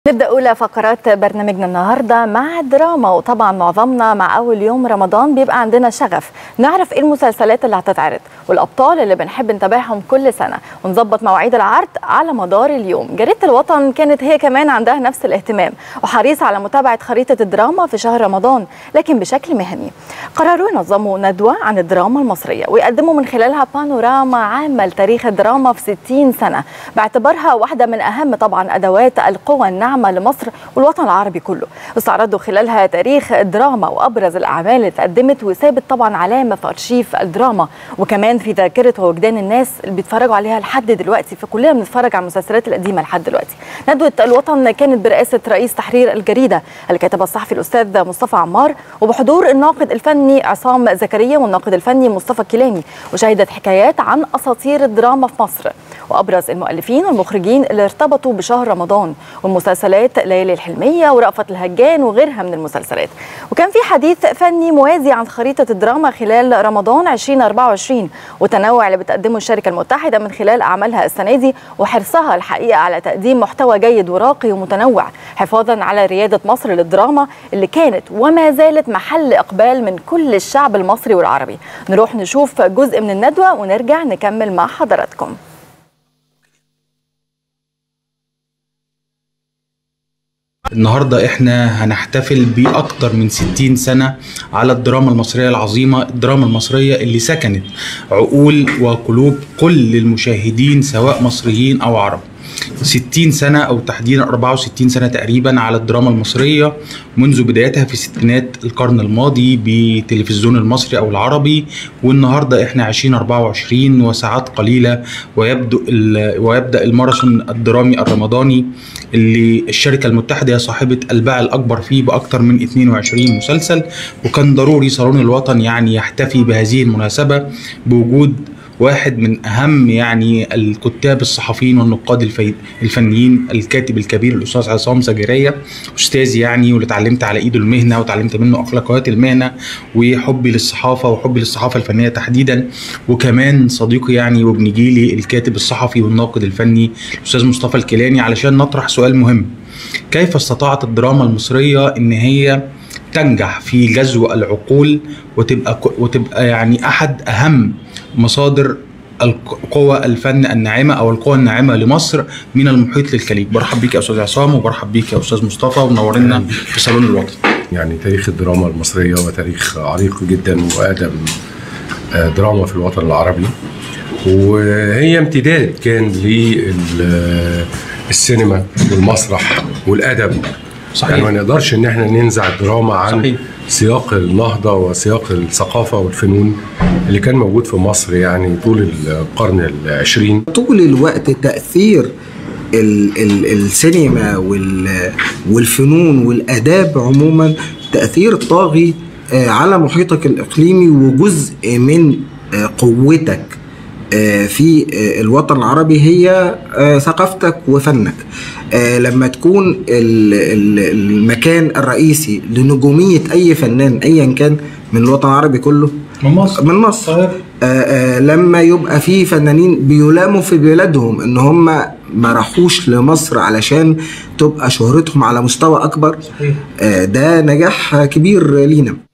نبدأ أولى فقرات برنامجنا النهاردة مع الدراما وطبعا معظمنا مع أول يوم رمضان بيبقى عندنا شغف نعرف إيه المسلسلات اللي هتتعرض والأبطال اللي بنحب نتابعهم كل سنة ونظبط مواعيد العرض على مدار اليوم جريدة الوطن كانت هي كمان عندها نفس الاهتمام وحريصة على متابعة خريطة الدراما في شهر رمضان لكن بشكل مهني قرروا ينظموا ندوة عن الدراما المصرية ويقدموا من خلالها بانوراما عامة لتاريخ الدراما في 60 سنة باعتبارها واحدة من أهم طبعا أدوات القوى الناعمة العامة لمصر والوطن العربي كله استعرضوا خلالها تاريخ الدراما وأبرز الأعمال اللي اتقدمت وثابت طبعا علامة في أرشيف الدراما وكمان في ذاكرة ووجدان الناس اللي بيتفرجوا عليها لحد دلوقتي فكلنا بنتفرج على المسلسلات القديمة لحد دلوقتي ندوة الوطن كانت برئاسة رئيس تحرير الجريدة الكاتب الصحفي الأستاذ مصطفى عمار وبحضور الناقد الفني عصام زكريا والناقد الفني مصطفى كيلاني وشهدت حكايات عن أساطير الدراما في مصر وأبرز المؤلفين والمخرجين اللي ارتبطوا بشهر رمضان والمسلسلات ليالي الحلمية ورأفت الهجان وغيرها من المسلسلات وكان في حديث فني موازي عن خريطة الدراما خلال رمضان 2024 والتنوع اللي بتقدمه الشركة المتحدة من خلال أعمالها السنة دي وحرصها الحقيقة على تقديم محتوى جيد وراقي ومتنوع حفاظا على ريادة مصر للدراما اللي كانت وما زالت محل إقبال من كل الشعب المصري والعربي نروح نشوف جزء من الندوة ونرجع نكمل مع حضراتكم النهارده احنا هنحتفل باكتر من 60 سنه على الدراما المصريه العظيمه الدراما المصريه اللي سكنت عقول وقلوب كل المشاهدين سواء مصريين او عرب 60 سنة أو تحديدا 64 سنة تقريبا على الدراما المصرية منذ بدايتها في ستينات القرن الماضي بالتلفزيون المصري أو العربي والنهاردة إحنا 2024 وساعات قليلة ويبدأ ويبدأ الماراثون الدرامي الرمضاني اللي الشركة المتحدة هي صاحبة الباع الأكبر فيه بأكثر من 22 مسلسل وكان ضروري صالون الوطن يعني يحتفي بهذه المناسبة بوجود واحد من اهم يعني الكتاب الصحفيين والنقاد الفي... الفنيين الكاتب الكبير الاستاذ عصام زجريه استاذي يعني واللي اتعلمت على ايده المهنه وتعلمت منه اخلاقيات المهنه وحبي للصحافه وحبي للصحافه الفنيه تحديدا وكمان صديقي يعني وابن جيلي الكاتب الصحفي والناقد الفني الاستاذ مصطفى الكيلاني علشان نطرح سؤال مهم كيف استطاعت الدراما المصريه ان هي تنجح في جذو العقول وتبقى وتبقى يعني احد اهم مصادر القوى الفن الناعمه او القوى الناعمه لمصر من المحيط للخليج برحب بيك يا استاذ عصام وبرحب بيك يا استاذ مصطفى ونورنا في صالون الوطن يعني تاريخ الدراما المصريه وتاريخ عريق جدا واقدم دراما في الوطن العربي وهي امتداد كان للسينما والمسرح والادب صحيح. يعني ما نقدرش ان احنا ننزع الدراما عن صحيح. سياق النهضه وسياق الثقافه والفنون اللي كان موجود في مصر يعني طول القرن العشرين طول الوقت تاثير ال ال السينما وال والفنون والاداب عموما تاثير طاغي على محيطك الاقليمي وجزء من قوتك في الوطن العربي هي ثقافتك وفنك لما تكون المكان الرئيسي لنجومية أي فنان أيا كان من الوطن العربي كله من مصر من مصر لما يبقى في فنانين بيلاموا في بلادهم ان هم ما راحوش لمصر علشان تبقى شهرتهم على مستوى اكبر صحيح. ده نجاح كبير لينا